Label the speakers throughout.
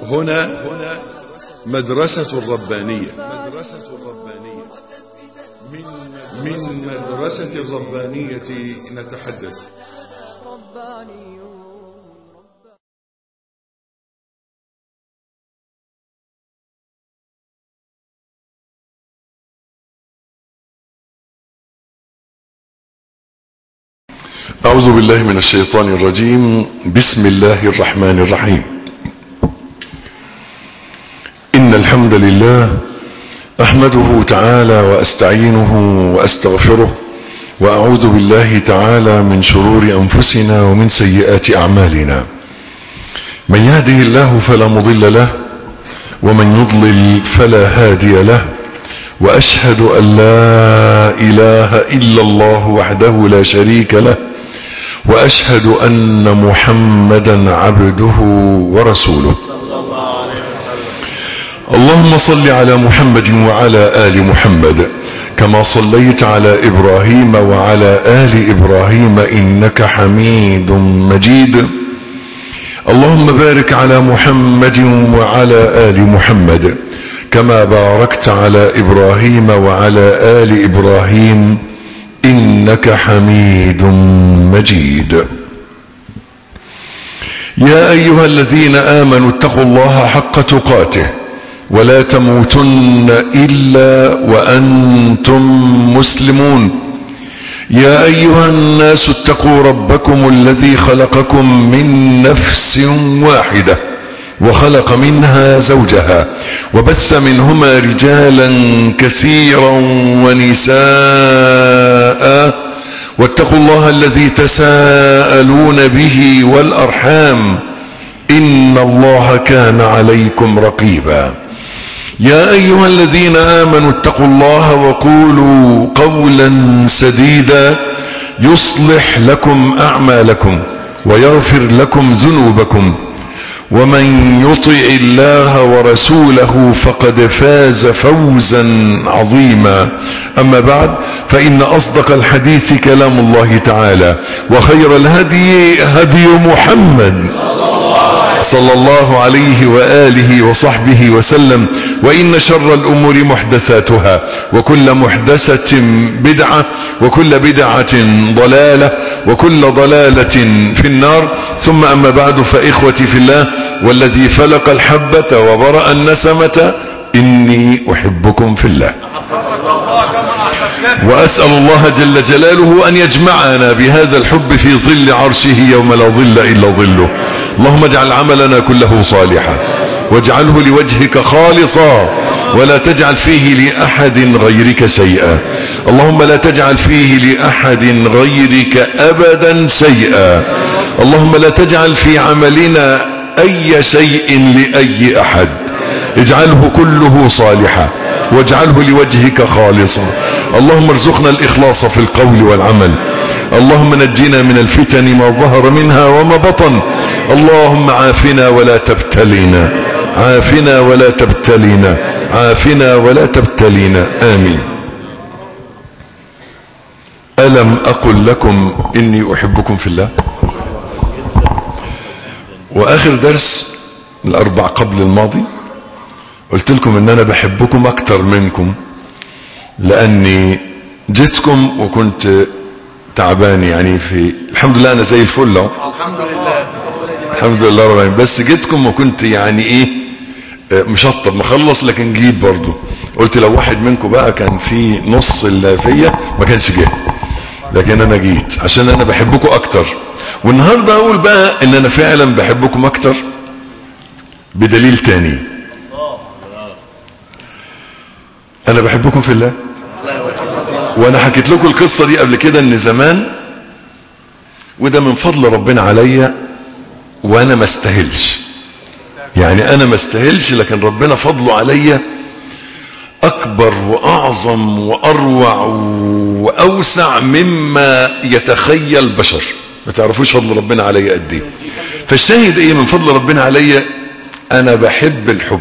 Speaker 1: هنا مدرسة الربانية مدرسة الربانية من مدرسة الربانية نتحدث
Speaker 2: ربانيون
Speaker 1: أعوذ بالله من الشيطان الرجيم بسم الله الرحمن الرحيم إن الحمد لله أحمده تعالى وأستعينه وأستغفره وأعوذ بالله تعالى من شرور أنفسنا ومن سيئات أعمالنا من يهده الله فلا مضل له ومن يضلل فلا هادي له وأشهد أن لا إله إلا الله وحده لا شريك له واشهد ان محمدا عبده ورسوله اللهم صل على محمد وعلى ال محمد كما صليت على ابراهيم وعلى ال ابراهيم انك حميد مجيد اللهم بارك على محمد وعلى ال محمد كما باركت على ابراهيم وعلى ال ابراهيم انك حميد مجيد يا ايها الذين امنوا اتقوا الله حق تقاته ولا تموتن الا وانتم مسلمون يا ايها الناس اتقوا ربكم الذي خلقكم من نفس واحده وخلق منها زوجها وبث منهما رجالا كثيرا ونساء واتقوا الله الذي تساءلون به والارحام ان الله كان عليكم رقيبا يا ايها الذين امنوا اتقوا الله وقولوا قولا سديدا يصلح لكم اعمالكم ويغفر لكم ذنوبكم ومن يطع الله ورسوله فقد فاز فوزا عظيما اما بعد فان اصدق الحديث كلام الله تعالى وخير الهدي هدي محمد صلى الله عليه واله وصحبه وسلم وان شر الامور محدثاتها وكل محدثه بدعه وكل بدعه ضلاله وكل ضلاله في النار ثم اما بعد فاخوتي في الله والذي فلق الحبه وبرا النسمه اني احبكم في الله واسال الله جل جلاله ان يجمعنا بهذا الحب في ظل عرشه يوم لا ظل الا ظله اللهم اجعل عملنا كله صالحا واجعله لوجهك خالصا ولا تجعل فيه لاحد غيرك شيئا اللهم لا تجعل فيه لاحد غيرك ابدا شيئا اللهم لا تجعل في عملنا اي شيء لاي احد اجعله كله صالحا واجعله لوجهك خالصا اللهم ارزقنا الاخلاص في القول والعمل اللهم نجنا من الفتن ما ظهر منها وما بطن اللهم عافنا ولا تبتلينا عافنا ولا تبتلينا عافنا ولا تبتلينا امين الم اقل لكم اني احبكم في الله واخر درس الاربع قبل الماضي قلت لكم ان انا بحبكم اكتر منكم لاني جيتكم وكنت تعبان يعني في الحمد لله انا زي الفل اهو
Speaker 3: الحمد لله
Speaker 1: الحمد لله رب العالمين بس جيتكم وكنت يعني ايه آه، مشطب مخلص لكن جيت برضو قلت لو واحد منكم بقى كان في نص اللي فيا ما كانش جه لكن انا جيت عشان انا بحبكم اكتر والنهارده اقول بقى ان انا فعلا بحبكم اكتر بدليل تاني انا بحبكم في الله وانا حكيت لكم القصه دي قبل كده ان زمان وده من فضل ربنا عليا وانا ما استاهلش يعني انا ما استاهلش لكن ربنا فضله عليا اكبر واعظم واروع واوسع مما يتخيل البشر ما تعرفوش فضل ربنا عليا قد ايه فالشاهد ايه من فضل ربنا عليا انا بحب الحب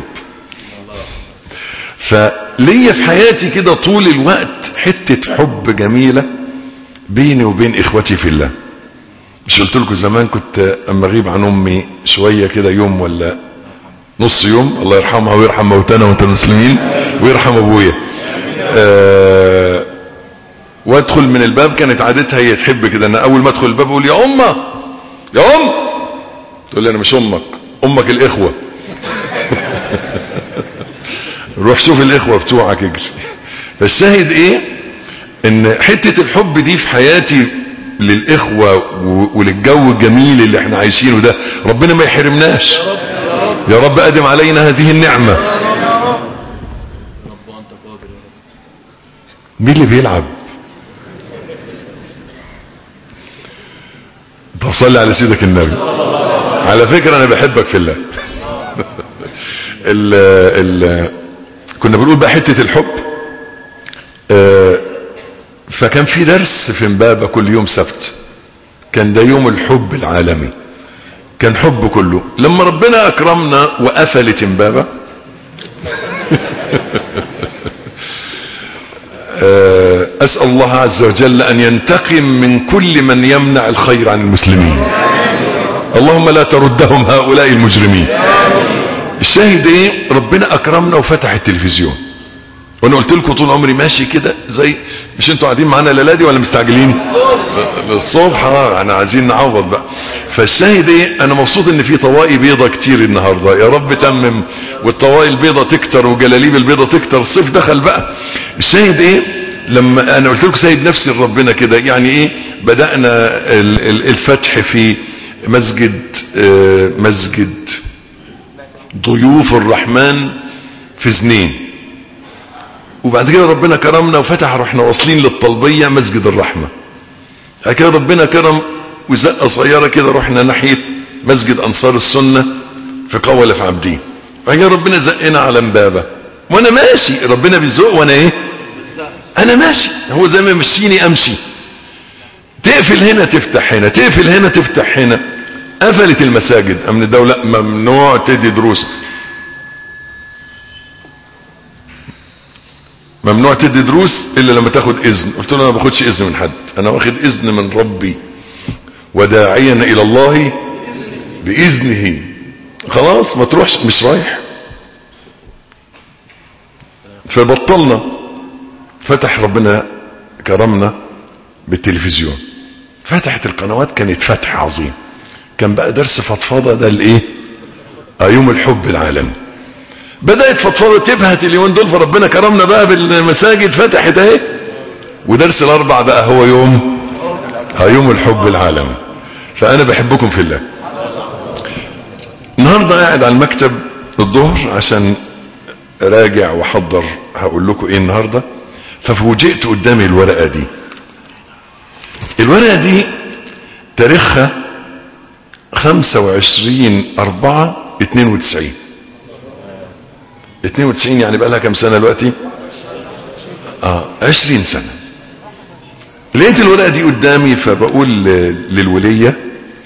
Speaker 1: فليا في حياتي كده طول الوقت حتة حب جميلة بيني وبين اخوتي في الله مش قلت لكم زمان كنت اما اغيب عن امي شوية كده يوم ولا نص يوم الله يرحمها ويرحم موتانا وانت المسلمين ويرحم ابويا أه وادخل من الباب كانت عادتها هي تحب كده ان اول ما ادخل الباب اقول يا امه يا ام تقول لي انا مش امك امك الاخوه روح شوف الاخوه بتوعك اجري فالشاهد ايه ان حته الحب دي في حياتي للاخوه و- وللجو الجميل اللي احنا عايشينه ده ربنا ما يحرمناش يا رب ادم علينا هذه النعمه
Speaker 3: رب أنت قادر يا رب
Speaker 1: مين اللي بيلعب طب صلي على سيدك النبي على فكرة انا بحبك في الله ال ال كنا بنقول بقى حتة الحب آه، فكان في درس في امبابة كل يوم سبت كان ده يوم الحب العالمي كان حب كله لما ربنا اكرمنا وقفلت امبابة آه، أسأل الله عز وجل أن ينتقم من كل من يمنع الخير عن المسلمين اللهم لا تردهم هؤلاء المجرمين الشاهد ايه ربنا اكرمنا وفتح التلفزيون وانا قلت لكم طول عمري ماشي كده زي مش انتوا قاعدين معانا الليله دي ولا مستعجلين للصبح اه انا عايزين نعوض بقى فالشاهد ايه انا مبسوط ان في طواقي بيضة كتير النهارده يا رب تمم والطواقي البيضة تكتر وجلاليب البيضة تكتر الصيف دخل بقى الشاهد ايه لما انا قلت لكم سيد نفسي لربنا كده يعني ايه بدأنا ال- ال- الفتح في مسجد آه، مسجد ضيوف الرحمن في زنين وبعد كده ربنا كرمنا وفتح رحنا واصلين للطلبية مسجد الرحمة بعد كده ربنا كرم وزقة صغيرة كده رحنا ناحية مسجد أنصار السنة في قولة في عبدين بعد كده ربنا زقنا على امبابة وانا ماشي ربنا بيزق وانا ايه انا ماشي هو زي ما يمشيني امشي تقفل هنا تفتح هنا تقفل هنا تفتح هنا قفلت المساجد امن الدولة ممنوع تدي دروس ممنوع تدي دروس الا لما تاخد اذن قلت له انا ما باخدش اذن من حد انا واخد اذن من ربي وداعيا الى الله باذنه خلاص ما تروحش مش رايح فبطلنا فتح ربنا كرمنا بالتلفزيون فتحت القنوات كانت فتح عظيم كان بقى درس فضفضه ده الايه آه، يوم الحب العالمي بدأت فضفضة تبهت اليومين دول فربنا كرمنا بقى بالمساجد فتحت اهي ودرس الاربع بقى هو يوم ها يوم الحب العالمي فانا بحبكم في الله النهارده قاعد على المكتب الظهر عشان راجع واحضر هقول لكم ايه النهارده ففوجئت قدامي الورقه دي الورقه دي تاريخها 25 4 92 92 يعني بقى لها كام سنه دلوقتي اه 20 سنه لقيت الورقه دي قدامي فبقول ل- للوليه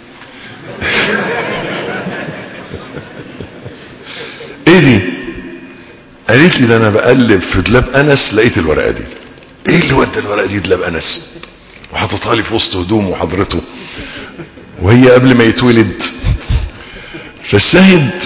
Speaker 1: ايه دي قالت لي ده انا بقلب في دولاب انس لقيت الورقه دي ايه اللي ودى الورقه دي دولاب انس وحاططها لي في وسط هدومه وحضرته وهي قبل ما يتولد فالشاهد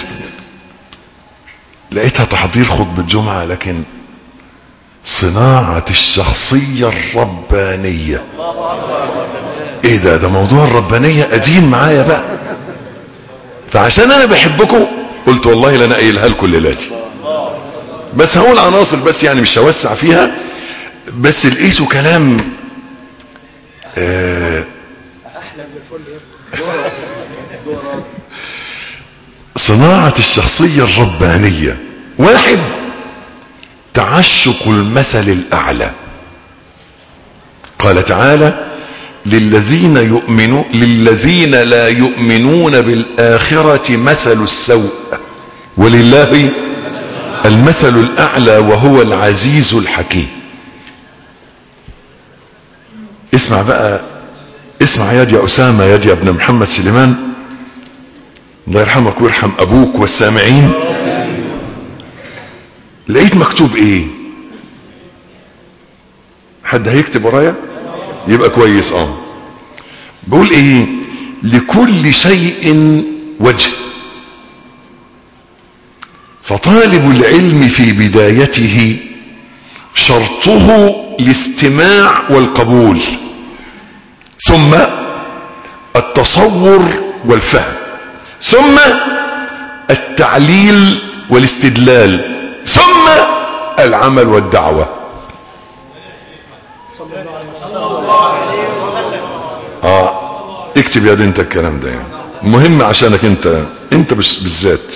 Speaker 1: لقيتها تحضير خطبة جمعة لكن صناعة الشخصية الربانية ايه ده ده موضوع الربانية قديم معايا بقى فعشان انا بحبكم قلت والله لنا قايلها لكم ليلاتي بس هقول عناصر بس يعني مش هوسع فيها بس لقيته كلام آه صناعة الشخصية الربانية واحد تعشق المثل الأعلى قال تعالى للذين يؤمنون للذين لا يؤمنون بالآخرة مثل السوء ولله المثل الأعلى وهو العزيز الحكيم اسمع بقى اسمع يا دي يا أسامة يا دي يا ابن محمد سليمان الله يرحمك ويرحم ابوك والسامعين لقيت مكتوب ايه حد هيكتب ورايا يبقى كويس اه بقول ايه لكل شيء وجه فطالب العلم في بدايته شرطه الاستماع والقبول ثم التصور والفهم ثم التعليل والاستدلال ثم العمل والدعوة اه اكتب يا دي انت الكلام ده يعني مهم عشانك انت انت بس- بالذات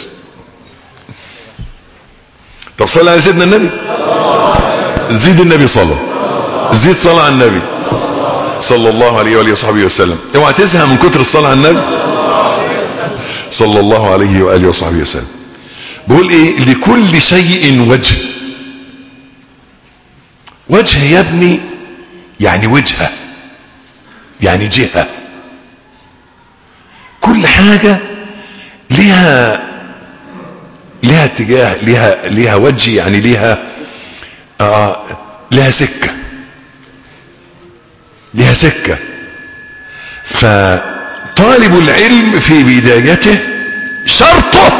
Speaker 1: طب صلى على سيدنا النبي زيد النبي صلى زيد صلى على النبي صلى الله عليه وآله وصحبه وسلم اوعى تزهق من كتر الصلاة على النبي صلى الله عليه وآله وصحبه وسلم بقول ايه لكل شيء وجه وجه يا ابني يعني وجهة يعني جهة كل حاجة لها لها اتجاه لها لها وجه يعني لها آه لها سكة لها سكة فطالب العلم في بدايته شرطه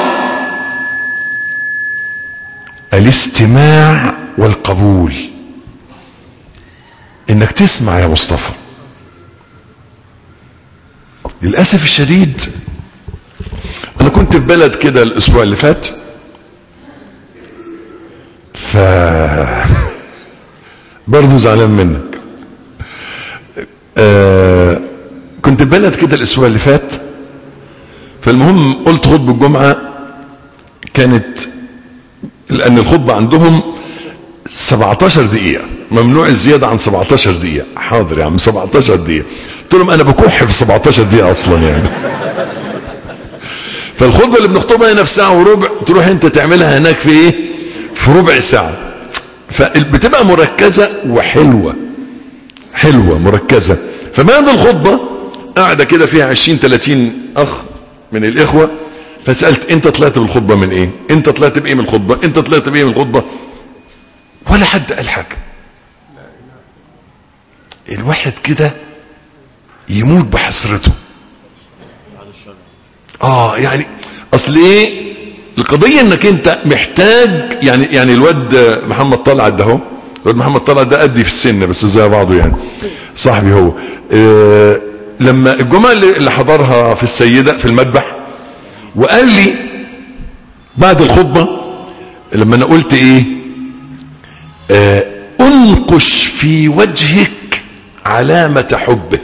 Speaker 1: الاستماع والقبول انك تسمع يا مصطفى للأسف الشديد انا كنت في بلد كده الاسبوع اللي فات ف برضه زعلان منك آه كنت في بلد كده الاسبوع اللي فات فالمهم قلت خطبة الجمعة كانت لان الخطبة عندهم 17 دقيقة ممنوع الزيادة عن 17 دقيقة حاضر يا عم 17 دقيقة قلت لهم انا بكح في 17 دقيقة اصلا يعني فالخطبة اللي بنخطبها هنا في ساعة وربع تروح انت تعملها هناك في ايه في ربع ساعة فبتبقى مركزة وحلوة حلوة مركزة فبعد الخطبة قاعدة كده فيها 20 30 اخ من الاخوة فسألت انت طلعت بالخطبة من ايه انت طلعت بايه من الخطبة انت طلعت بايه من الخطبة ولا حد قال حاجة الواحد كده يموت بحسرته اه يعني اصل ايه القضية انك انت محتاج يعني يعني الواد محمد طلعت ده هو الواد محمد طلعت ده قدي في السن بس زي بعضه يعني صاحبي هو آه لما الجمعة اللي اللي حضرها في السيدة في المذبح وقال لي بعد الخطبة لما انا قلت ايه آه انقش في وجهك علامة حبه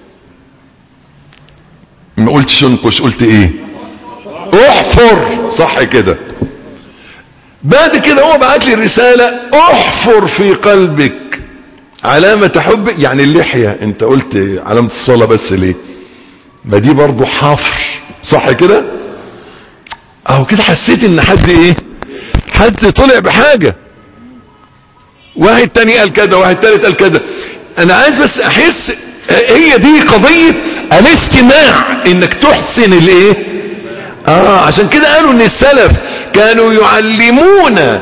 Speaker 1: ما قلتش انقش قلت ايه احفر صح كده بعد كده هو بعت لي الرسالة احفر في قلبك علامة حب يعني اللحية انت قلت علامة الصلاة بس ليه ما دي برضو حفر صح كده اهو كده حسيت ان حد ايه حد طلع بحاجة واحد تاني قال كده واحد تالت قال كده انا عايز بس احس هي دي قضية الاستماع انك تحسن الايه اه عشان كده قالوا ان السلف كانوا يعلمون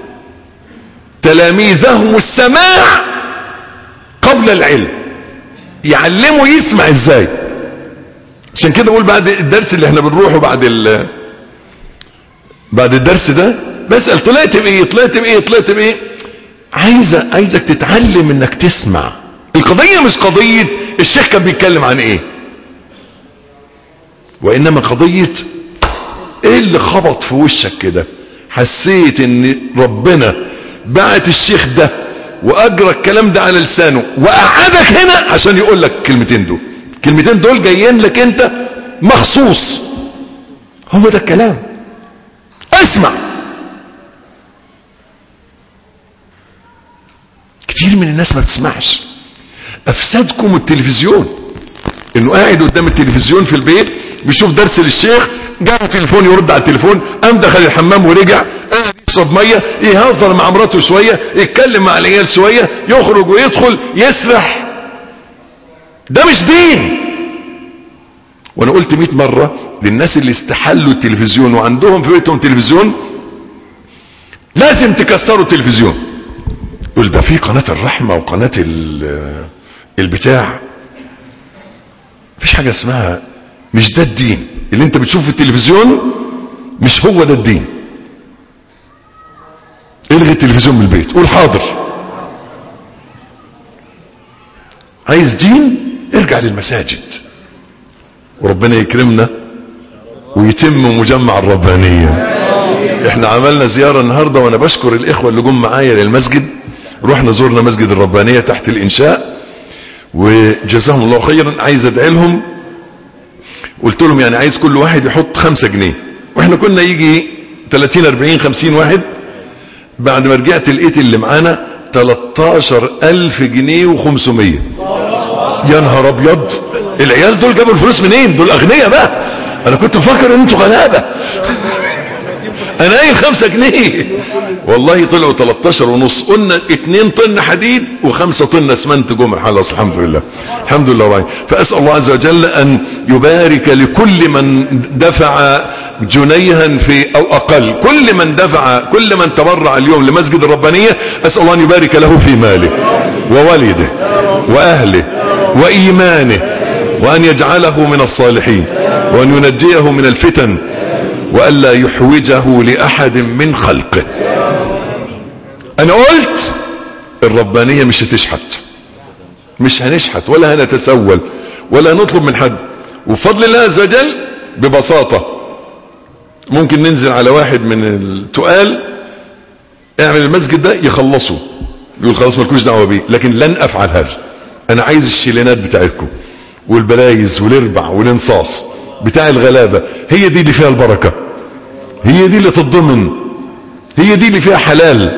Speaker 1: تلاميذهم السماع قبل العلم يعلموا يسمع ازاي عشان كده بقول بعد الدرس اللي احنا بنروحه بعد ال بعد الدرس ده بسأل طلعت بايه طلعت بايه طلعت بايه عايزة عايزك تتعلم انك تسمع القضية مش قضية الشيخ كان بيتكلم عن ايه وانما قضية ايه اللي خبط في وشك كده حسيت ان ربنا بعت الشيخ ده واجرى الكلام ده على لسانه وقعدك هنا عشان يقول لك الكلمتين دول الكلمتين دول جايين لك انت مخصوص هو ده الكلام اسمع كتير من الناس ما بتسمعش افسدكم التلفزيون انه قاعد قدام التلفزيون في البيت بيشوف درس للشيخ جاء تليفون يرد على التليفون قام دخل الحمام ورجع قاعد يشرب ميه يهزر مع مراته شويه يتكلم مع العيال شويه يخرج ويدخل يسرح ده مش دين وانا قلت 100 مره للناس اللي استحلوا التلفزيون وعندهم في بيتهم تلفزيون لازم تكسروا التلفزيون يقول ده في قناه الرحمه وقناه ال- البتاع مفيش حاجه اسمها مش ده الدين اللي انت بتشوفه في التلفزيون مش هو ده الدين الغي التلفزيون من البيت قول حاضر عايز دين ارجع للمساجد وربنا يكرمنا ويتم مجمع الربانية احنا عملنا زيارة النهاردة وانا بشكر الاخوة اللي جم معايا للمسجد رحنا زورنا مسجد الربانية تحت الانشاء وجزاهم الله خيرا عايز ادعي لهم قلت لهم يعني عايز كل واحد يحط خمسة جنيه واحنا كنا يجي 30 40 50 واحد بعد ما رجعت لقيت اللي معانا 13000 جنيه و500 يا نهار ابيض العيال دول جابوا الفلوس منين دول اغنياء بقى انا كنت مفكر ان انتوا غلابه انا قايل خمسة جنيه والله طلعوا 13 ونص قلنا 2 طن حديد و5 طن اسمنت جمع خلاص الحمد لله الحمد لله راي فاسال الله عز وجل ان يبارك لكل من دفع جنيها في او اقل كل من دفع كل من تبرع اليوم لمسجد الربانيه اسال الله ان يبارك له في ماله ووالده واهله وايمانه وان يجعله من الصالحين وان ينجيه من الفتن والا يحوجه لاحد من خلقه انا قلت الربانيه مش هتشحت مش هنشحت ولا هنتسول ولا هنطلب من حد وبفضل الله عز وجل ببساطه ممكن ننزل على واحد من التقال اعمل المسجد ده يخلصه يقول خلاص مالكوش دعوه بيه لكن لن افعل هذا انا عايز الشيلينات بتاعتكم والبلايز والاربع والانصاص بتاع الغلابه هي دي اللي فيها البركه هي دي اللي تتضمن هي دي اللي فيها حلال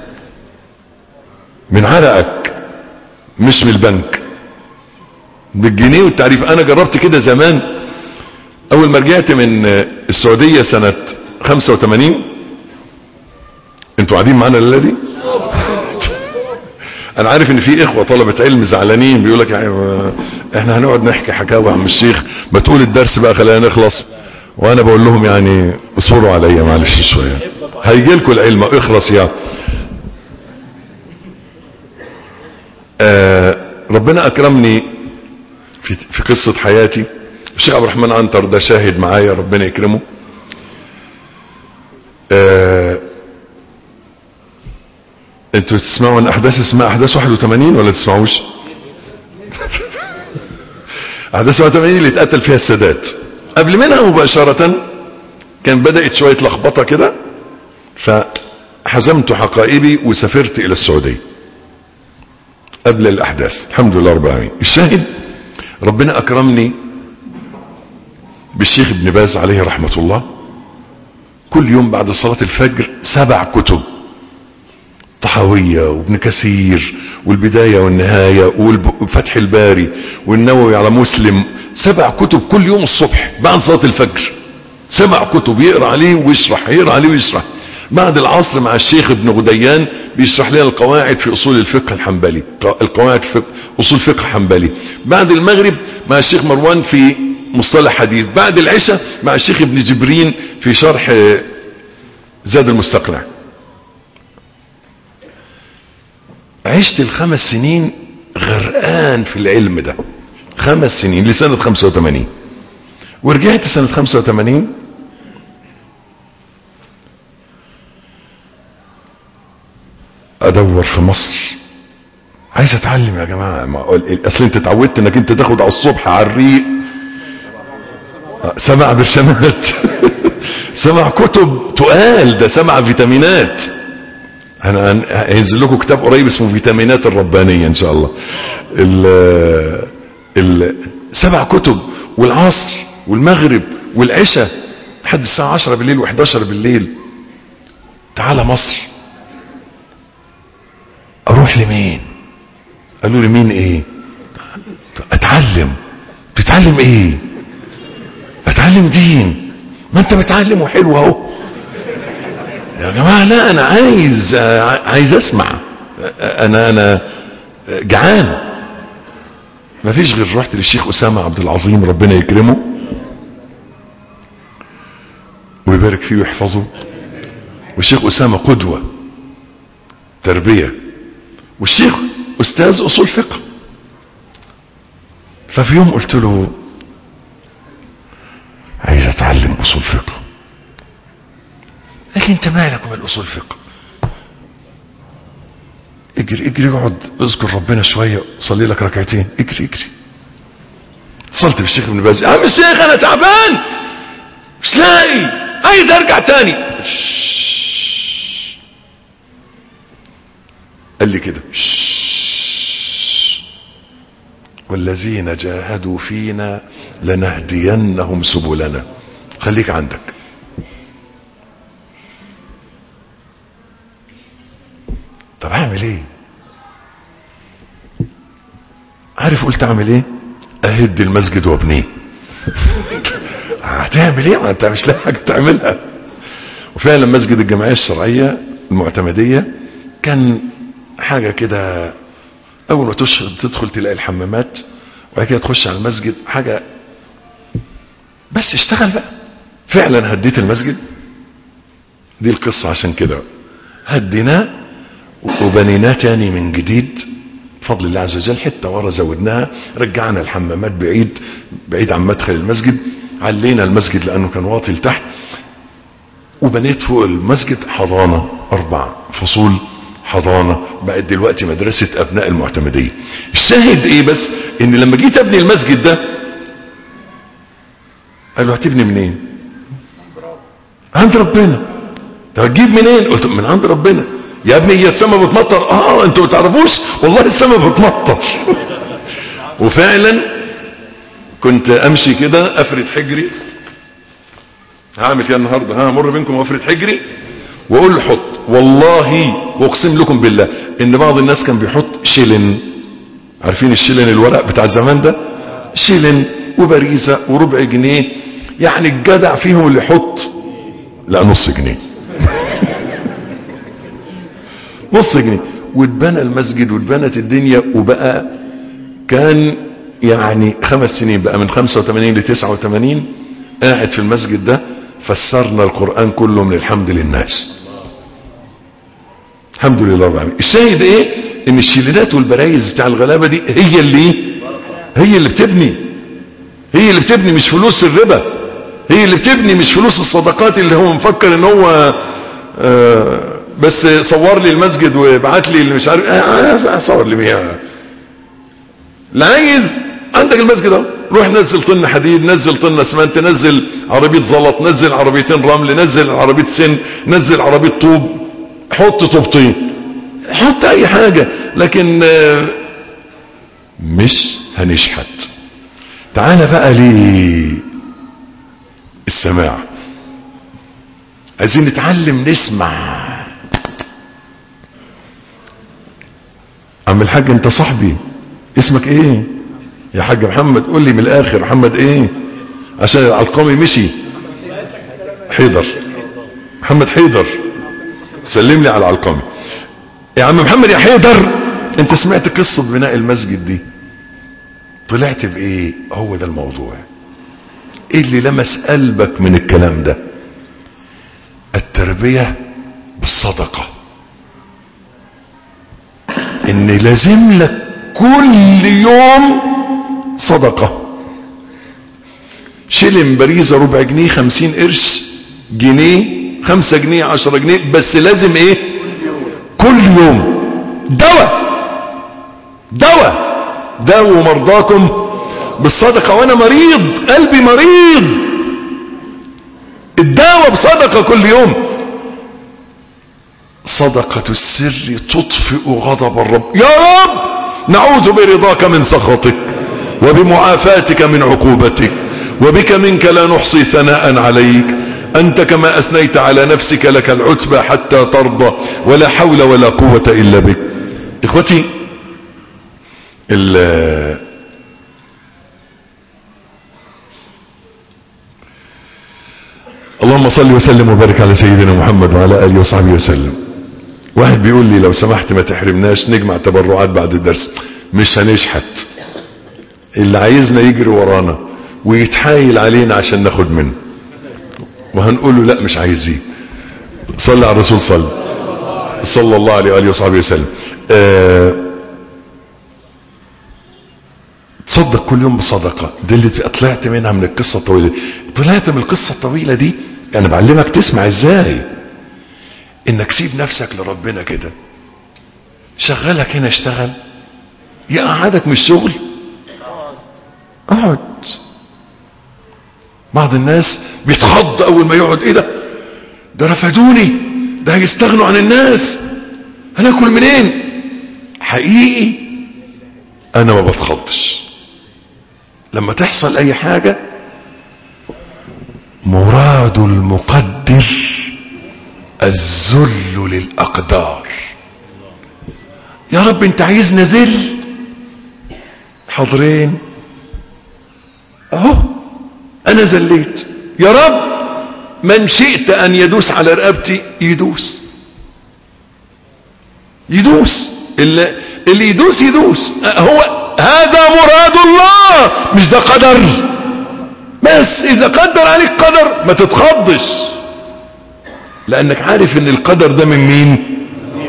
Speaker 1: من عرقك مش من البنك بالجنيه والتعريف انا جربت كده زمان اول ما رجعت من السعودية سنة 85 انتوا قاعدين معانا الليلة دي انا عارف ان في اخوة طلبة علم زعلانين بيقول لك يعني احنا هنقعد نحكي حكاوي عم الشيخ ما تقول الدرس بقى خلينا نخلص وانا بقول لهم يعني اصبروا عليا معلش شوية هيجي لكم العلم اخلص يا آه ربنا اكرمني في, في قصة حياتي الشيخ عبد الرحمن عنتر ده شاهد معايا ربنا يكرمه آه انتوا تسمعوا عن احداث اسمها احداث 81 ولا تسمعوش احداث 81 اللي اتقتل فيها السادات قبل منها مباشرة كان بدأت شوية لخبطة كده فحزمت حقائبي وسافرت الى السعودية قبل الاحداث الحمد لله رب العالمين الشاهد ربنا اكرمني بالشيخ ابن باز عليه رحمة الله كل يوم بعد صلاة الفجر سبع كتب طحاوية وابن كثير والبداية والنهاية وفتح الباري والنووي على مسلم سبع كتب كل يوم الصبح بعد صلاة الفجر سبع كتب يقرأ عليه ويشرح يقرأ عليه ويشرح بعد العصر مع الشيخ ابن غديان بيشرح لنا القواعد في اصول الفقه الحنبلي القواعد في اصول فقه حنبلي بعد المغرب مع الشيخ مروان في مصطلح حديث بعد العشاء مع الشيخ ابن جبرين في شرح زاد المستقنع عشت الخمس سنين غرقان في العلم ده خمس سنين لسنة 85 ورجعت سنة 85 ادور في مصر عايز اتعلم يا جماعة ما اصل انت اتعودت انك انت تاخد على الصبح على الريق سمع برشامات سمع كتب تقال ده سمع فيتامينات انا هينزل لكم كتاب قريب اسمه فيتامينات الربانية ان شاء الله ال ال سبع كتب والعصر والمغرب والعشاء لحد الساعة 10 بالليل و11 بالليل تعال مصر اروح لمين قالوا لي مين ايه اتعلم تتعلم ايه اتعلم دين ما انت متعلم وحلو اهو يا جماعه لا انا عايز عايز اسمع انا انا جعان ما فيش غير رحت للشيخ اسامه عبد العظيم ربنا يكرمه ويبارك فيه ويحفظه والشيخ اسامه قدوه تربيه والشيخ استاذ اصول فقه ففي يوم قلت له عايز اتعلم اصول فقه قال لي انت مالك ومال اصول فقه اجري اجري اقعد اذكر ربنا شويه صلي لك ركعتين اجري اجري اتصلت بالشيخ ابن باز يا عم الشيخ انا تعبان مش لاقي عايز ارجع تاني شش. قال لي كده شش. والذين جاهدوا فينا لنهدينهم سبلنا خليك عندك طب هعمل ايه عارف قلت اعمل ايه اهد المسجد وابنيه هتعمل ايه ما انت مش لاقي حاجه تعملها وفعلا مسجد الجمعيه الشرعيه المعتمديه كان حاجه كده اول ما تش- تدخل تلاقي الحمامات وبعد كده تخش على المسجد حاجه بس اشتغل بقى فعلا هديت المسجد دي القصه عشان كده هديناه وبنيناه تاني من جديد بفضل الله عز وجل حته ورا زودناها رجعنا الحمامات بعيد بعيد عن مدخل المسجد علينا المسجد لانه كان واطي لتحت وبنيت فوق المسجد حضانه اربع فصول حضانه بقت دلوقتي مدرسه ابناء المعتمديه الشاهد ايه بس ان لما جيت ابني المسجد ده قالوا هتبني منين عند ربنا طب هتجيب منين قلت من عند ربنا يا ابني هي السماء بتمطر اه انتوا ما تعرفوش والله السماء بتمطر وفعلا كنت امشي كده افرد حجري هعمل كده النهارده ها امر بينكم وافرد حجري واقول له حط والله واقسم لكم بالله ان بعض الناس كان بيحط شيلن عارفين الشيلن الورق بتاع زمان ده شيلن وبريزه وربع جنيه يعني الجدع فيهم اللي يحط لا نص جنيه نص جنيه واتبنى المسجد واتبنت الدنيا وبقى كان يعني خمس سنين بقى من 85 ل 89 قاعد في المسجد ده فسرنا القرآن كله من الحمد للناس الحمد لله رب العالمين الشاهد ايه ان الشيلينات والبرايز بتاع الغلابة دي هي اللي هي اللي بتبني هي اللي بتبني مش فلوس الربا هي اللي بتبني مش فلوس الصدقات اللي هو مفكر ان هو آه بس صور لي المسجد وابعت لي اللي مش عارف آه صور لي مياه لا عايز عندك المسجد اهو روح نزل طن حديد نزل طن اسمنت نزل عربيه زلط نزل عربيتين رمل نزل عربيه سن نزل عربيه طوب حط طوبتين حط اي حاجه لكن آه مش هنشحت تعالى بقى للسماع عايزين نتعلم نسمع عم الحاج انت صاحبي اسمك ايه يا حاج محمد قول لي من الاخر محمد ايه عشان القومي مشي حيدر محمد حيدر سلم لي على العلقمي يا عم محمد يا حيدر انت سمعت قصة بناء المسجد دي طلعت بايه هو ده الموضوع ايه اللي لمس قلبك من الكلام ده التربية بالصدقة ان لازم لك كل يوم صدقة شلم بريزة ربع جنيه خمسين قرش جنيه خمسة جنيه عشرة جنيه بس لازم ايه كل يوم دواء دواء داووا مرضاكم بالصدقة وانا مريض قلبي مريض الدواء بصدقة كل يوم صدقة السر تطفئ غضب الرب يا رب نعوذ برضاك من سخطك وبمعافاتك من عقوبتك وبك منك لا نحصي ثناء عليك أنت كما أثنيت على نفسك لك العتبى حتى ترضى ولا حول ولا قوة إلا بك إخوتي اللهم صل وسلم وبارك على سيدنا محمد وعلى آله وصحبه وسلم واحد بيقول لي لو سمحت ما تحرمناش نجمع تبرعات بعد الدرس مش هنشحت اللي عايزنا يجري ورانا ويتحايل علينا عشان ناخد منه وهنقول له لا مش عايزين صلى على الرسول صلى صلى الله عليه وآله وصحبه وسلم أه تصدق كل يوم بصدقة دي اللي طلعت منها من القصة الطويلة دي طلعت من القصة الطويلة دي انا بعلمك تسمع ازاي انك سيب نفسك لربنا كده شغلك هنا اشتغل يقعدك من الشغل اقعد بعض الناس بيتخض اول ما يقعد ايه ده ده رفدوني ده هيستغنوا عن الناس هناكل منين حقيقي انا ما بتخضش لما تحصل اي حاجة مراد المقدر الذل للاقدار يا رب انت عايزنا ذل حاضرين اهو انا ذليت يا رب من شئت ان يدوس على رقبتي يدوس يدوس اللي, اللي يدوس يدوس هو هذا مراد الله مش ده قدر بس اذا قدر عليك قدر ما تتخضش لانك عارف ان القدر ده من مين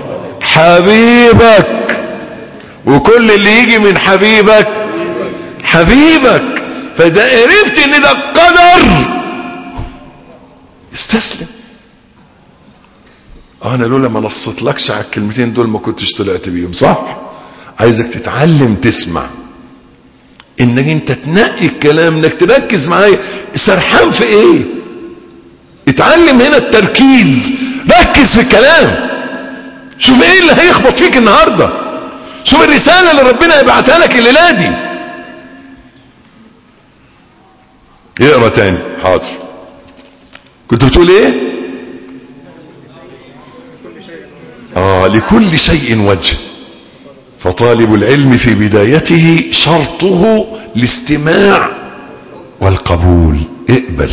Speaker 1: حبيبك وكل اللي يجي من حبيبك حبيبك فاذا عرفت ان ده قدر استسلم انا لولا ما نصتلكش على الكلمتين دول ما كنتش طلعت بيهم صح عايزك تتعلم تسمع انك انت تنقي الكلام انك تركز معايا سرحان في ايه اتعلم هنا التركيز ركز في الكلام شوف ايه اللي هيخبط فيك النهارده شوف الرساله اللي ربنا يبعتها لك الليله دي اقرا تاني حاضر كنت بتقول ايه آه لكل شيء وجه فطالب العلم في بدايته شرطه الاستماع والقبول اقبل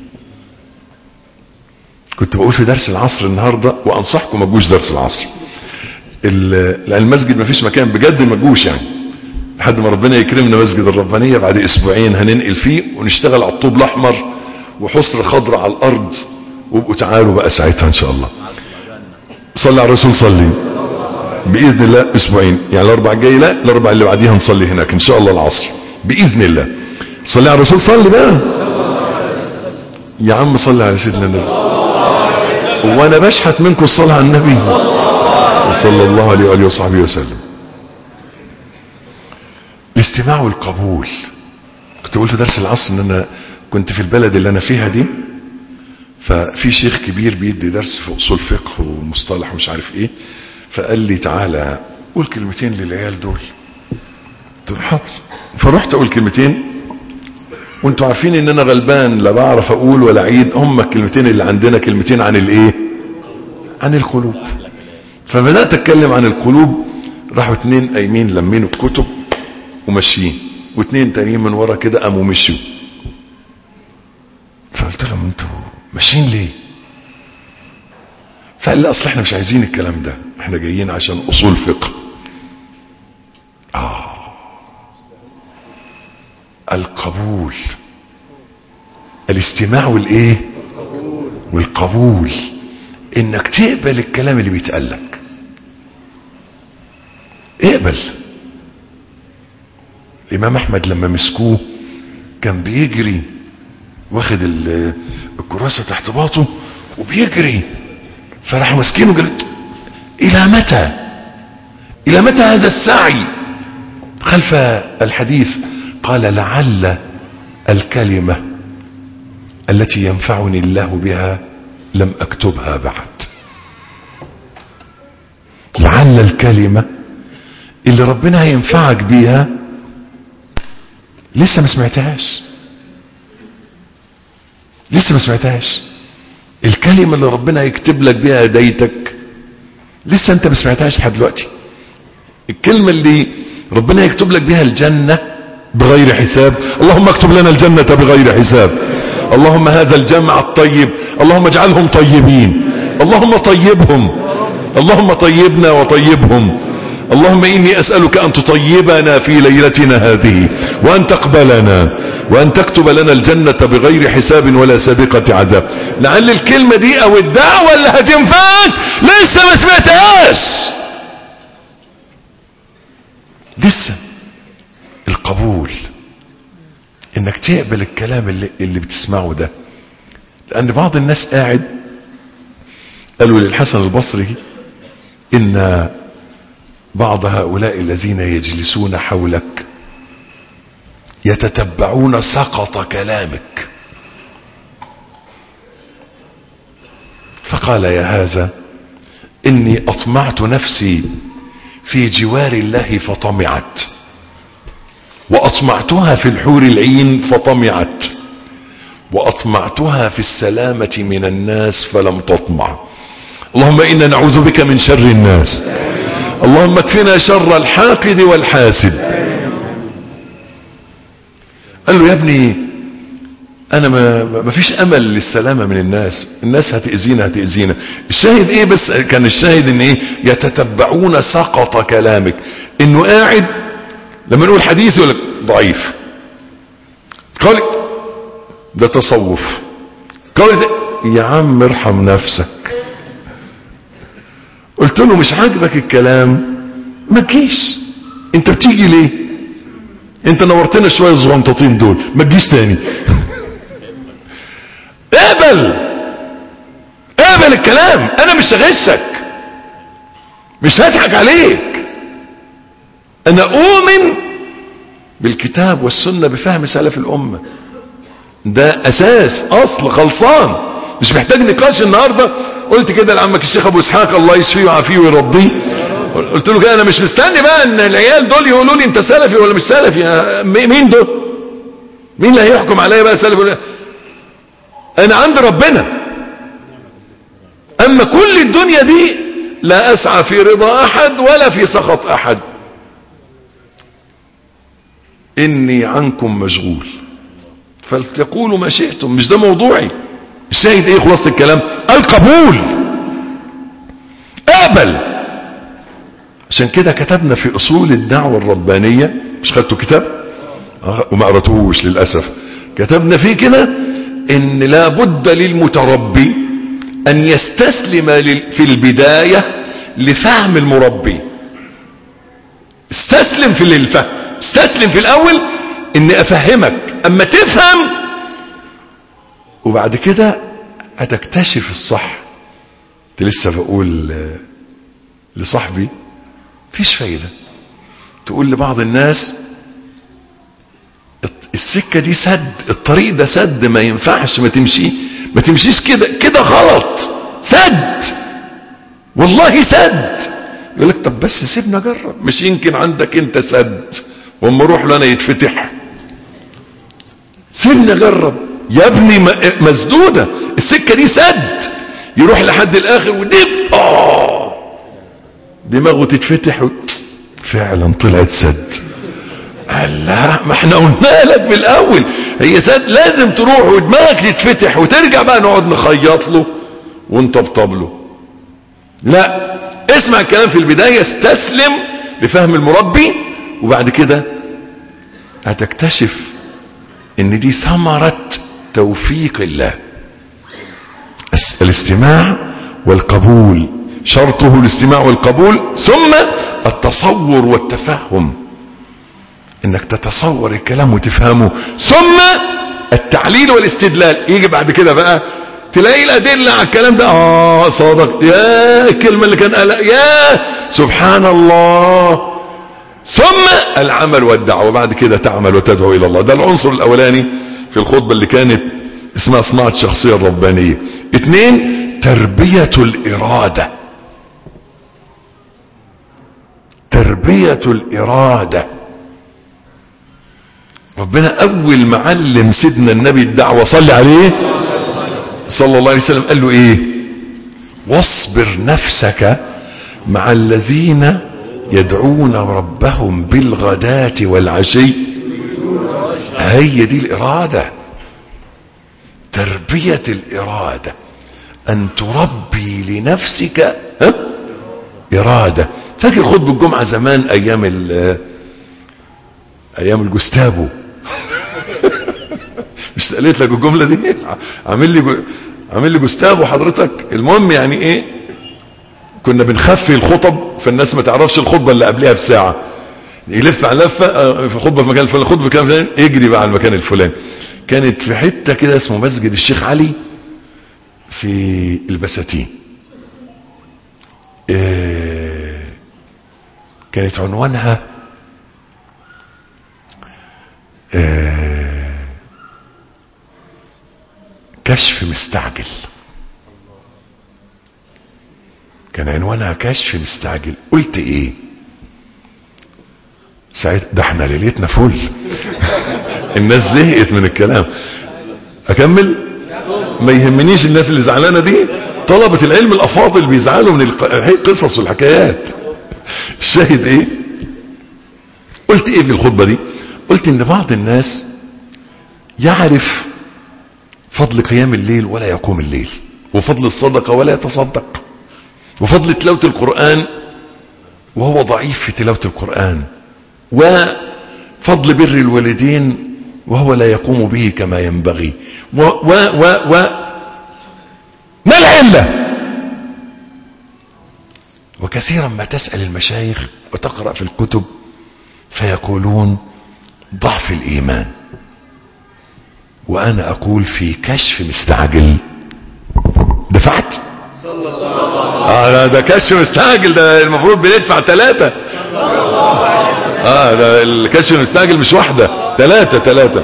Speaker 1: كنت بقول في درس العصر النهاردة وانصحكم ما تجوش درس العصر ال- لان المسجد ما فيش مكان بجد ما تجوش يعني لحد ما ربنا يكرمنا مسجد الربانية بعد اسبوعين هننقل فيه ونشتغل على الطوب الاحمر وحصر خضراء على الارض وابقوا تعالوا بقى ساعتها ان شاء الله صلي على الرسول صلي باذن الله اسبوعين يعني الاربع الجاي لا الاربع اللي بعديها نصلي هناك ان شاء الله العصر باذن الله صلي على الرسول صلي بقى يا عم صلي على سيدنا النبي وانا بشحت منكم الصلاه على النبي صلى الله عليه واله وصحبه وسلم الاستماع والقبول كنت بقول في درس العصر ان انا كنت في البلد اللي انا فيها دي ففي شيخ كبير بيدي درس في اصول فقه ومصطلح ومش عارف ايه فقال لي تعالى قول كلمتين للعيال دول قلت له حاضر فرحت اقول كلمتين وانتوا عارفين ان انا غلبان لا بعرف اقول ولا اعيد هم الكلمتين اللي عندنا كلمتين عن الايه عن القلوب فبدات اتكلم عن القلوب راحوا اتنين قايمين لمين الكتب وماشيين واتنين تانيين من ورا كده قاموا مشوا فقلت لهم انتوا ماشيين ليه فقال لي اصل احنا مش عايزين الكلام ده احنا جايين عشان اصول فقه اه القبول الاستماع والايه والقبول انك تقبل الكلام اللي بيتقال لك اقبل الامام احمد لما مسكوه كان بيجري واخد ال- الكراسة تحت باطه وبيجري فراح ماسكينه قال الى متى الى متى هذا السعي خلف الحديث قال لعل الكلمة التي ينفعني الله بها لم اكتبها بعد لعل الكلمة اللي ربنا هينفعك بيها لسه ما سمعتهاش لسه ما سمعتهاش الكلمة اللي ربنا يكتب لك بيها هدايتك لسه انت ما سمعتهاش لحد دلوقتي الكلمة اللي ربنا يكتب لك بيها الجنة بغير حساب اللهم اكتب لنا الجنة بغير حساب اللهم هذا الجمع الطيب اللهم اجعلهم طيبين اللهم طيبهم اللهم طيبنا وطيبهم اللهم إني أسألك أن تطيبنا في ليلتنا هذه وأن تقبلنا وأن تكتب لنا الجنة بغير حساب ولا سابقة عذاب لعل الكلمة دي أو الدعوة اللي هتنفعك لسه ما سمعتهاش لسه القبول انك تقبل الكلام اللي, اللي بتسمعه ده لان بعض الناس قاعد قالوا للحسن البصري ان بعض هؤلاء الذين يجلسون حولك يتتبعون سقط كلامك فقال يا هذا اني اطمعت نفسي في جوار الله فطمعت واطمعتها في الحور العين فطمعت واطمعتها في السلامة من الناس فلم تطمع اللهم انا نعوذ بك من شر الناس اللهم اكفنا شر الحاقد والحاسد قال له يا ابني انا ما, ما فيش امل للسلامة من الناس الناس هتأذينا هتأذينا الشاهد ايه بس كان الشاهد ان ايه يتتبعون سقط كلامك انه قاعد لما نقول حديث يقول لك ضعيف قال ده تصوف قال يا عم ارحم نفسك قلت له مش عاجبك الكلام ما تجيش انت بتيجي ليه انت نورتنا شويه الزغنطتين دول ما تجيش تاني اقبل اقبل الكلام انا مش هغشك مش هضحك عليك انا اؤمن بالكتاب والسنة بفهم سلف الامة ده اساس اصل خلصان مش محتاج نقاش النهاردة قلت كده لعمك الشيخ ابو اسحاق الله يشفيه ويعافيه ويرضيه قلت له كده انا مش مستني بقى ان العيال دول يقولوا لي انت سلفي ولا مش سلفي مين دول مين اللي هيحكم عليا بقى سلفي ولا انا عند ربنا اما كل الدنيا دي لا اسعى في رضا احد ولا في سخط احد اني عنكم مشغول فلتقولوا ما شئتم مش ده موضوعي الشاهد ايه خلاصة الكلام القبول اقبل عشان كده كتبنا في اصول الدعوة الربانية مش خدتوا كتاب وما قرأتوش للأسف كتبنا فيه كده ان لابد للمتربي ان يستسلم في البداية لفهم المربي استسلم في الفهم استسلم في الاول اني افهمك اما تفهم وبعد كده هتكتشف الصح كنت لسه بقول لصاحبي مفيش فايدة تقول لبعض الناس السكة دي سد الطريق ده سد ما ينفعش ما تمشي ما تمشيش كده كده غلط سد والله سد يقول لك طب بس سيبنا جرب مش يمكن عندك انت سد واما اروح له انا يتفتح سيبنا جرب يا ابني مسدودة السكة دي سد يروح لحد الاخر ودب اه دماغه تتفتح و... فعلا طلعت سد لا ما احنا قلنا لك بالاول هي سد لازم تروح ودماغك تتفتح وترجع بقى نقعد نخيط له ونطبطب له لا اسمع الكلام في البداية استسلم لفهم المربي وبعد كده هتكتشف ان دي ثمرة توفيق الله الاستماع والقبول شرطه الاستماع والقبول ثم التصور والتفهم انك تتصور الكلام وتفهمه ثم التعليل والاستدلال يجي بعد كده بقى تلاقي الادله على الكلام ده اه صادق يا الكلمه اللي كان قالها يا سبحان الله ثم العمل والدعوه بعد كده تعمل وتدعو الى الله ده العنصر الاولاني في الخطبه اللي كانت اسمها صناعه الشخصيه الربانيه اثنين تربيه الاراده تربيه الاراده ربنا اول ما علم سيدنا النبي الدعوه صلي عليه صلى الله عليه وسلم قال له ايه واصبر نفسك مع الذين يدعون ربهم بالغداة والعشي هي دي الإرادة تربية الإرادة أن تربي لنفسك ها؟ إرادة فاكر خطبة الجمعة زمان أيام أيام الجستابو مش قالت لك الجملة دي عامل لي عامل لي جستابو حضرتك المهم يعني ايه كنا بنخفي الخطب فالناس ما تعرفش الخطبة اللي قبلها بساعة يلف على لفة في خطبة في مكان الفلاني خطبة في مكان يجري بقى على المكان الفلاني كانت في حتة كده اسمه مسجد الشيخ علي في البساتين إيه كانت عنوانها آه، كشف مستعجل كان عنوانها كشف مستعجل قلت ايه ساعت ده احنا ليلتنا فل الناس زهقت من الكلام اكمل ما يهمنيش الناس اللي زعلانه دي طلبة العلم الافاضل بيزعلوا من الق- القصص والحكايات الشاهد ايه قلت ايه في الخطبة دي قلت ان بعض الناس يعرف فضل قيام الليل ولا يقوم الليل وفضل الصدقة ولا يتصدق وفضل تلاوة القرآن وهو ضعيف في تلاوة القرآن وفضل بر الوالدين وهو لا يقوم به كما ينبغي و و و و ما العلة وكثيرا ما تسأل المشايخ وتقرأ في الكتب فيقولون ضعف الإيمان وأنا أقول في كشف مستعجل دفعت آه لا ده كشف مستعجل ده المفروض بندفع ثلاثة اه ده الكشف المستعجل مش واحدة ثلاثة ثلاثة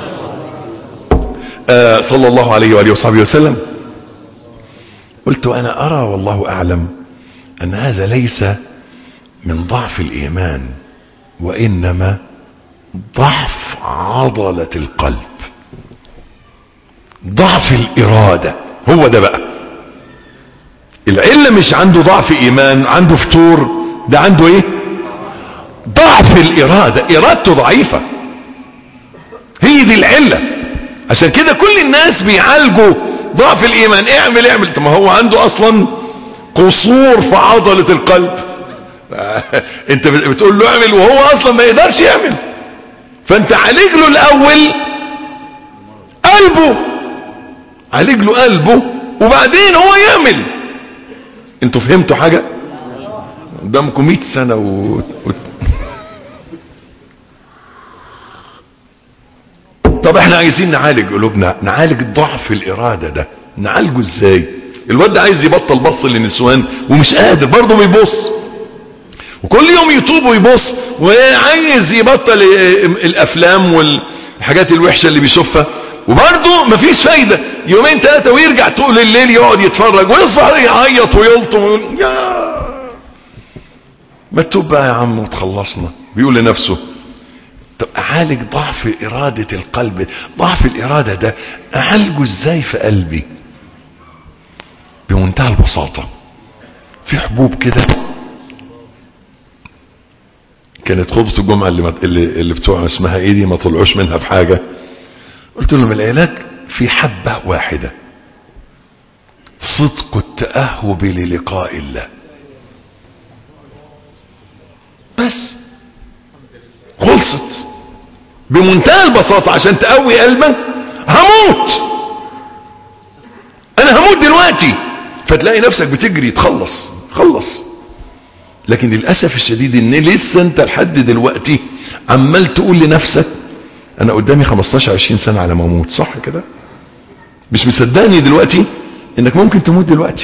Speaker 1: آه صلى الله عليه وآله وصحبه وسلم قلت أنا أرى والله أعلم أن هذا ليس من ضعف الإيمان وإنما ضعف عضلة القلب ضعف الإرادة هو ده بقى العلة مش عنده ضعف إيمان عنده فتور ده عنده إيه ضعف الإرادة إرادته ضعيفة هي دي العلة عشان كده كل الناس بيعالجوا ضعف الإيمان اعمل اعمل طب ما هو عنده أصلا قصور في عضلة القلب انت بتقول له اعمل وهو اصلا ما يقدرش يعمل فانت عالج له الاول قلبه عالج له قلبه وبعدين هو يعمل انتوا فهمتوا حاجة قدامكم 100 سنة و... و... طب احنا عايزين نعالج قلوبنا نعالج ضعف الارادة ده نعالجه ازاي الواد ده عايز يبطل بص للنسوان ومش قادر برضه بيبص وكل يوم يتوب ويبص وعايز يبطل الافلام والحاجات الوحشة اللي بيشوفها وبرضه مفيش فايدة يومين ثلاثة ويرجع طول الليل يقعد يتفرج ويصبح يعيط ويلطم ويقول يا ما تتوب بقى يا عم وتخلصنا بيقول لنفسه طب اعالج ضعف ارادة القلب ضعف الارادة ده اعالجه ازاي في قلبي بمنتهى البساطة في حبوب كده كانت خطبة الجمعة اللي, ما اللي, اللي بتوع اسمها ايه دي ما طلعوش منها في حاجة قلت لهم العلاج في حبة واحدة صدق التأهب للقاء الله بس خلصت بمنتهى البساطة عشان تقوي قلبك هموت انا هموت دلوقتي فتلاقي نفسك بتجري تخلص خلص لكن للأسف الشديد ان لسه انت لحد دلوقتي عمال تقول لنفسك انا قدامي 15 20 سنة على ما اموت صح كده مش مصدقني دلوقتي انك ممكن تموت دلوقتي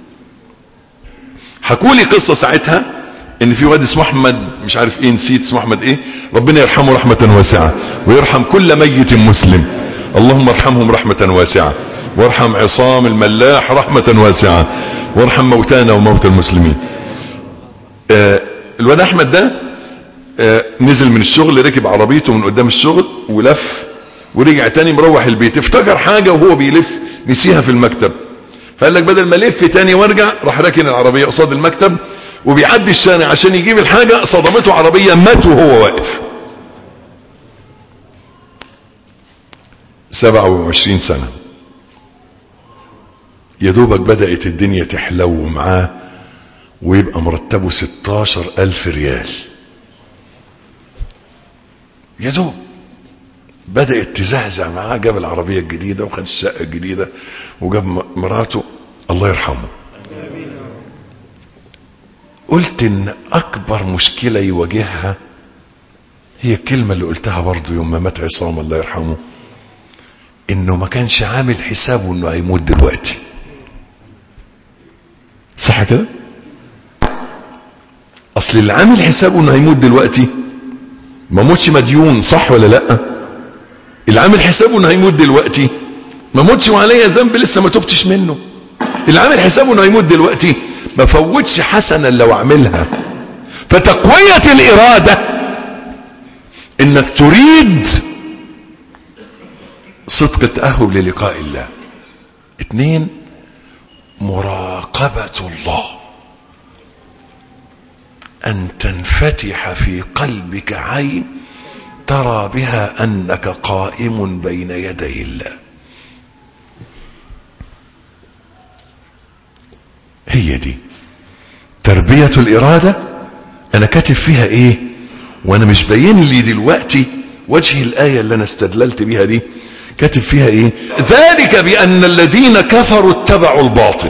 Speaker 1: حكولي قصة ساعتها ان في واد اسمه احمد مش عارف ايه نسيت اسمه احمد ايه ربنا يرحمه رحمة واسعة ويرحم كل ميت مسلم اللهم ارحمهم رحمة واسعة وارحم عصام الملاح رحمة واسعة وارحم موتانا وموتى المسلمين آه الواد احمد ده آه نزل من الشغل ركب عربيته من قدام الشغل ولف ورجع تاني مروح البيت افتكر حاجة وهو بيلف نسيها في المكتب فقال لك بدل ما الف تاني وارجع راح راكن العربية قصاد المكتب وبيعدي الشارع عشان يجيب الحاجة صدمته عربية مات وهو واقف 27 سنة يا دوبك بدأت الدنيا تحلو معاه ويبقى مرتبه 16 ألف ريال يا دوب بدأت تزهزع معاه جاب العربية الجديدة وخد الشقة الجديدة وجاب مراته الله يرحمه قلت ان اكبر مشكلة يواجهها هي الكلمة اللي قلتها برضو يوم ما مات عصام الله يرحمه انه ما كانش عامل حسابه انه هيموت دلوقتي صح كده اصل اللي عامل حسابه انه هيموت دلوقتي ما موتش مديون صح ولا لا اللي عامل حسابه انه هيموت دلوقتي ما موتش وعليا ذنب لسه ما تبتش منه اللي عامل حسابه انه هيموت دلوقتي ما فوتش حسنا لو عملها فتقوية الارادة انك تريد صدق التأهب للقاء الله اتنين مراقبة الله ان تنفتح في قلبك عين ترى بها انك قائم بين يدي الله هي دي تربية الارادة انا كاتب فيها ايه وانا مش باين لي دلوقتي وجه الاية اللي انا استدللت بيها دي كاتب فيها ايه ذلك بان الذين كفروا اتبعوا الباطل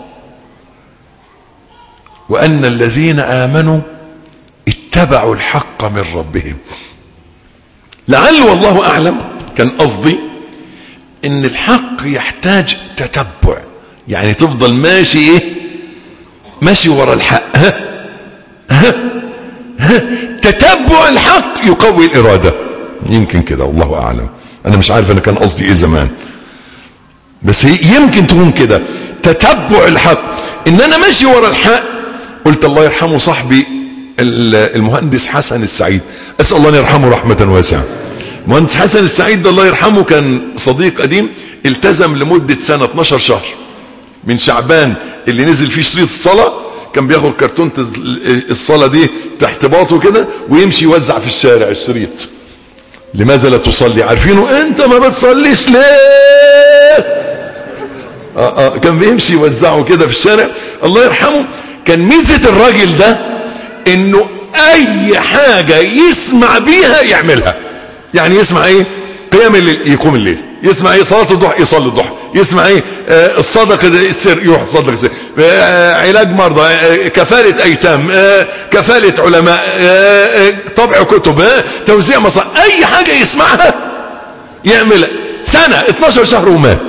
Speaker 1: وان الذين امنوا اتبعوا الحق من ربهم لعل والله اعلم كان قصدي ان الحق يحتاج تتبع يعني تفضل ماشي ايه ماشي ورا الحق ها ها ها تتبع الحق يقوي الاراده يمكن كده والله اعلم انا مش عارف انا كان قصدي ايه زمان بس هي يمكن تكون كده تتبع الحق ان انا ماشي ورا الحق قلت الله يرحمه صاحبي المهندس حسن السعيد اسال الله ان يرحمه رحمه واسعه المهندس حسن السعيد ده الله يرحمه كان صديق قديم التزم لمده سنه 12 شهر من شعبان اللي نزل فيه شريط الصلاه كان بياخد كرتونه الصلاه دي تحت باطه كده ويمشي يوزع في الشارع الشريط لماذا لا تصلي عارفينه انت ما بتصليش ليه آه آه كان بيمشي يوزعه كده في الشارع الله يرحمه كان ميزة الراجل ده انه اي حاجة يسمع بيها يعملها يعني يسمع ايه قيام الليل يقوم الليل يسمع ايه صلاة الضحى يصلي الضحى يسمع ايه آه الصدقة السر يروح صدق السر آه علاج مرضى آه كفالة ايتام آه كفالة علماء آه آه طبع كتب آه توزيع مصائب اي حاجة يسمعها يعملها سنة 12 شهر ومات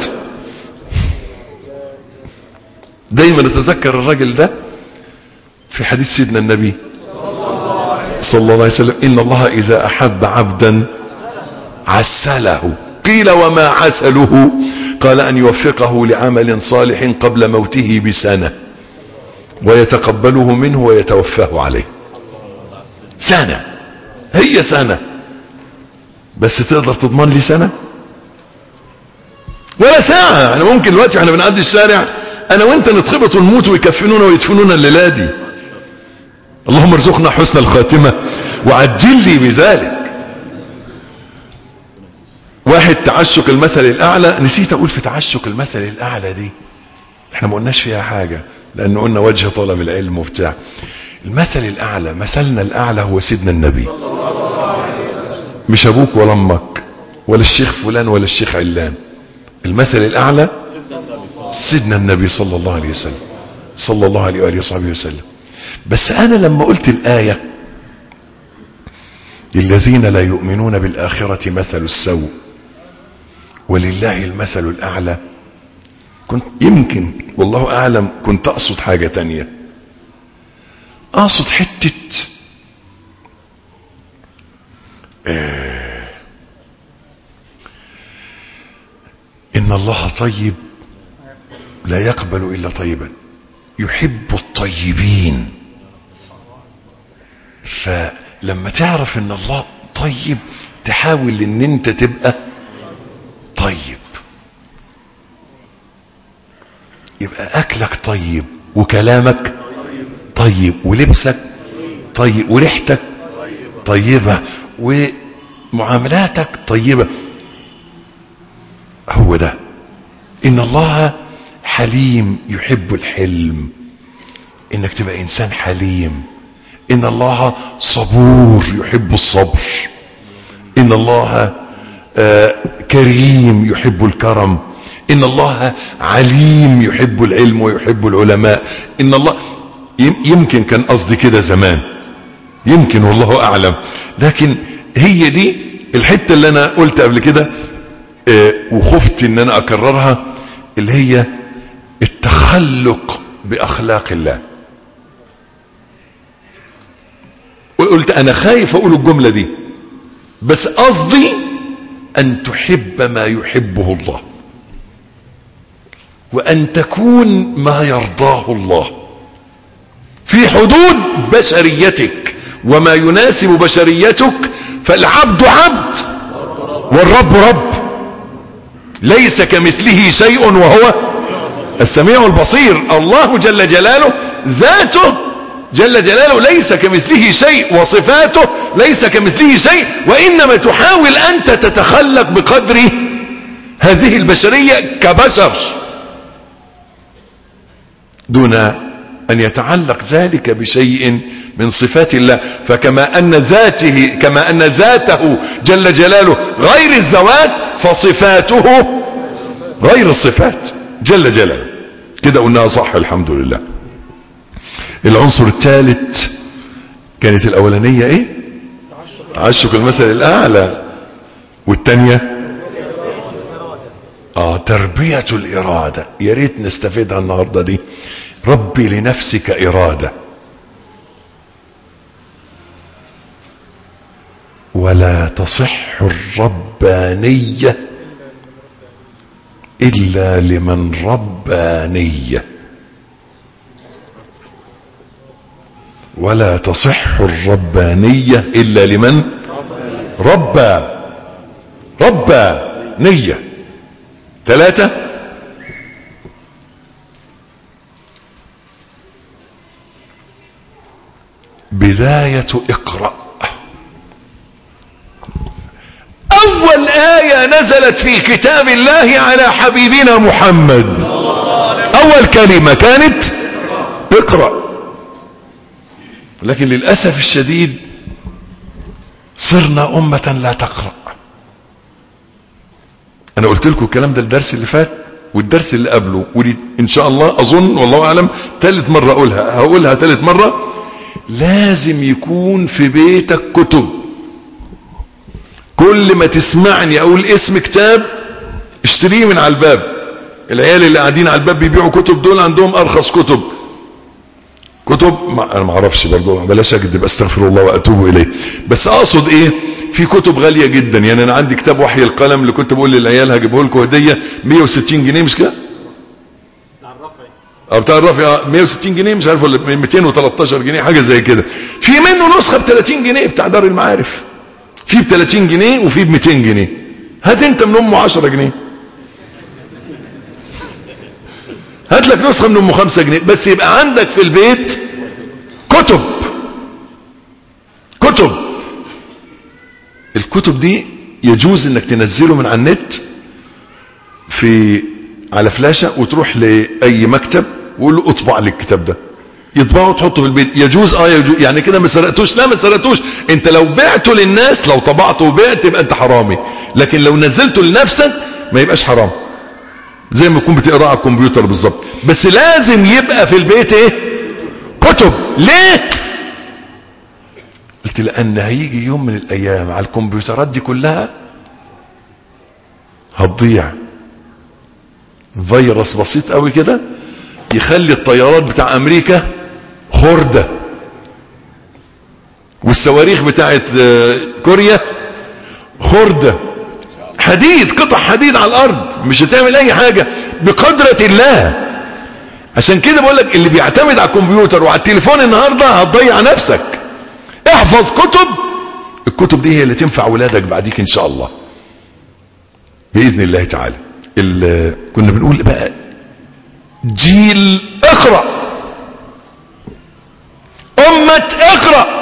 Speaker 1: دايما اتذكر الراجل ده في حديث سيدنا النبي صلى الله عليه وسلم ان الله اذا احب عبدا عسله قيل وما عسله قال ان يوفقه لعمل صالح قبل موته بسنة ويتقبله منه ويتوفاه عليه سنة هي سنة بس تقدر تضمن لي سنة ولا ساعة انا ممكن دلوقتي احنا بنعدي الشارع انا وانت نتخبط ونموت ويكفنونا ويدفنونا الليلة دي اللهم ارزقنا حسن الخاتمة وعجل لي بذلك واحد تعشق المثل الاعلى نسيت اقول في تعشق المثل الاعلى دي احنا ما قلناش فيها حاجة لان قلنا وجه طلب العلم وبتاع المثل الاعلى مثلنا الاعلى هو سيدنا النبي مش ابوك ولا امك ولا الشيخ فلان ولا الشيخ علان المثل الاعلى سيدنا النبي صلى الله عليه وسلم صلى الله عليه وآله وصحبه وسلم بس انا لما قلت الايه للذين لا يؤمنون بالآخرة مثل السوء ولله المثل الأعلى كنت يمكن والله أعلم كنت أقصد حاجة تانية أقصد حتة آه إن الله طيب لا يقبل إلا طيبا يحب الطيبين فلما تعرف ان الله طيب تحاول ان انت تبقى طيب يبقى اكلك طيب وكلامك طيب ولبسك طيب وريحتك طيبة ومعاملاتك طيبة هو ده ان الله حليم يحب الحلم انك تبقى انسان حليم ان الله صبور يحب الصبر ان الله آه كريم يحب الكرم ان الله عليم يحب العلم ويحب العلماء ان الله يمكن كان قصدي كده زمان يمكن والله اعلم لكن هي دي الحتة اللي انا قلت قبل كده آه وخفت ان انا اكررها اللي هي التخلق باخلاق الله وقلت انا خايف اقول الجملة دي بس قصدي ان تحب ما يحبه الله وان تكون ما يرضاه الله في حدود بشريتك وما يناسب بشريتك فالعبد عبد والرب رب ليس كمثله شيء وهو السميع البصير الله جل جلاله ذاته جل جلاله ليس كمثله شيء وصفاته ليس كمثله شيء وإنما تحاول أنت تتخلق بقدر هذه البشرية كبشر دون أن يتعلق ذلك بشيء من صفات الله فكما أن ذاته كما أن ذاته جل جلاله غير الذوات فصفاته غير الصفات جل جلاله كده قلناها صح الحمد لله العنصر الثالث كانت الأولانية ايه تعشق المثل الأعلى والثانية اه تربية الإرادة يا ريت نستفيدها النهاردة دي ربي لنفسك إرادة ولا تصح الربانية إلا لمن ربانية ولا تصح الربانية إلا لمن ربى ربى نية ثلاثة بداية اقرأ أول آية نزلت في كتاب الله على حبيبنا محمد أول كلمة كانت اقرأ لكن للأسف الشديد صرنا أمة لا تقرأ أنا قلت لكم الكلام ده الدرس اللي فات والدرس اللي قبله ودي إن شاء الله أظن والله أعلم ثالث مرة أقولها هقولها ثالث مرة لازم يكون في بيتك كتب كل ما تسمعني اقول اسم كتاب اشتريه من على الباب العيال اللي قاعدين على الباب بيبيعوا كتب دول عندهم ارخص كتب كتب ما انا ما اعرفش برضه بلاش اكذب استغفر الله واتوب اليه بس اقصد ايه في كتب غاليه جدا يعني انا عندي كتاب وحي القلم اللي كنت بقول للعيال هجيبه لكم هديه 160 جنيه مش كده اه بتاع الرفع 160 جنيه مش عارف ولا 213 جنيه حاجه زي كده في منه نسخه ب 30 جنيه بتاع دار المعارف في ب 30 جنيه وفي ب 200 جنيه هات انت من امه 10 جنيه هات لك نسخه من امه 5 جنيه بس يبقى عندك في البيت كتب كتب الكتب دي يجوز انك تنزله من على النت في على فلاشة وتروح لأي مكتب وقول له اطبع لي الكتاب ده يطبعه وتحطه في البيت يجوز اه يجوز يعني كده ما سرقتوش لا ما سرقتوش انت لو بعته للناس لو طبعته وبعت يبقى انت حرامي لكن لو نزلته لنفسك ما يبقاش حرام زي ما تكون بتقراه على الكمبيوتر بالظبط بس لازم يبقى في البيت ايه كتب ليه قلت لان هيجي يوم من الايام على الكمبيوترات دي كلها هتضيع فيروس بسيط قوي كده يخلي الطيارات بتاع امريكا خردة والصواريخ بتاعت كوريا خردة حديد قطع حديد على الارض مش هتعمل اي حاجة بقدرة الله عشان كده بقول لك اللي بيعتمد على الكمبيوتر وعلى التليفون النهاردة هتضيع نفسك احفظ كتب الكتب دي هي اللي تنفع ولادك بعديك ان شاء الله باذن الله تعالى كنا بنقول بقى جيل اقرأ امة اقرأ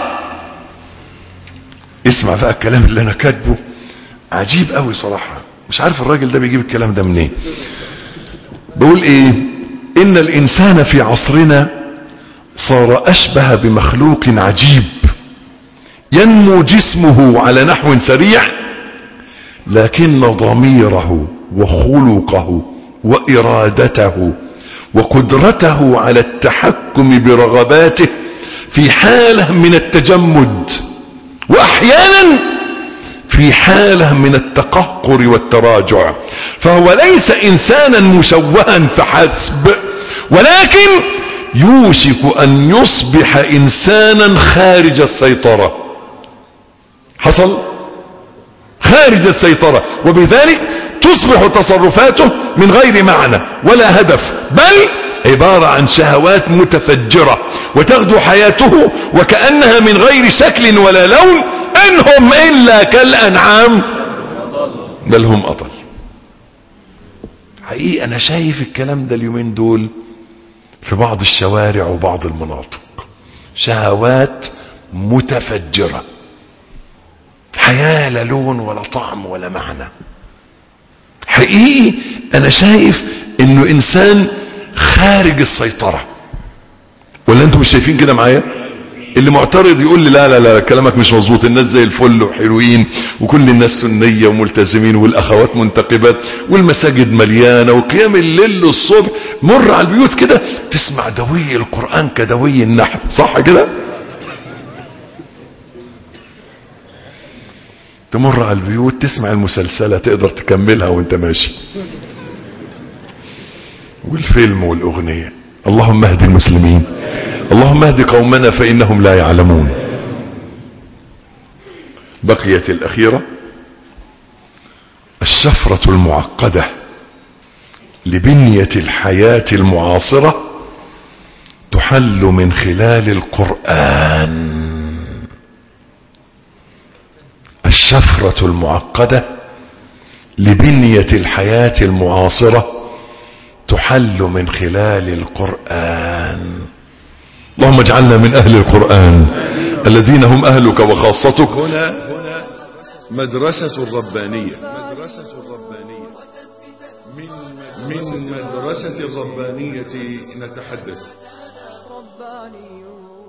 Speaker 1: اسمع بقى الكلام اللي انا كاتبه عجيب قوي صراحة مش عارف الراجل ده بيجيب الكلام ده منين بقول ايه ان الانسان في عصرنا صار اشبه بمخلوق عجيب ينمو جسمه على نحو سريع لكن ضميره وخلقه وإرادته وقدرته على التحكم برغباته في حالة من التجمد وأحيانا في حالة من التقهقر والتراجع فهو ليس إنسانا مشوها فحسب ولكن يوشك ان يصبح انسانا خارج السيطرة حصل خارج السيطرة وبذلك تصبح تصرفاته من غير معنى ولا هدف بل عبارة عن شهوات متفجرة وتغدو حياته وكأنها من غير شكل ولا لون انهم الا كالانعام بل هم اضل حقيقة انا شايف الكلام ده اليومين دول في بعض الشوارع وبعض المناطق شهوات متفجرة حياة لا لون ولا طعم ولا معنى حقيقي انا شايف انه انسان خارج السيطرة ولا انتم مش شايفين كده معايا اللي معترض يقول لي لا لا لا كلامك مش مظبوط الناس زي الفل وحلوين وكل الناس سنية وملتزمين والاخوات منتقبات والمساجد مليانة وقيام الليل للصبح مر على البيوت كده تسمع دوي القرآن كدوي النحل صح كده تمر على البيوت تسمع المسلسلة تقدر تكملها وانت ماشي والفيلم والأغنية اللهم اهد المسلمين اللهم اهد قومنا فإنهم لا يعلمون بقيت الأخيرة الشفرة المعقدة لبنية الحياة المعاصرة تحل من خلال القرآن الشفرة المعقدة لبنية الحياة المعاصرة تحل من خلال القرآن اللهم اجعلنا من أهل القرآن الذين هم أهلك وخاصتك
Speaker 4: هنا مدرسة الربانية مدرسة الربانية من من مدرسة الربانية نتحدث
Speaker 2: ربانيون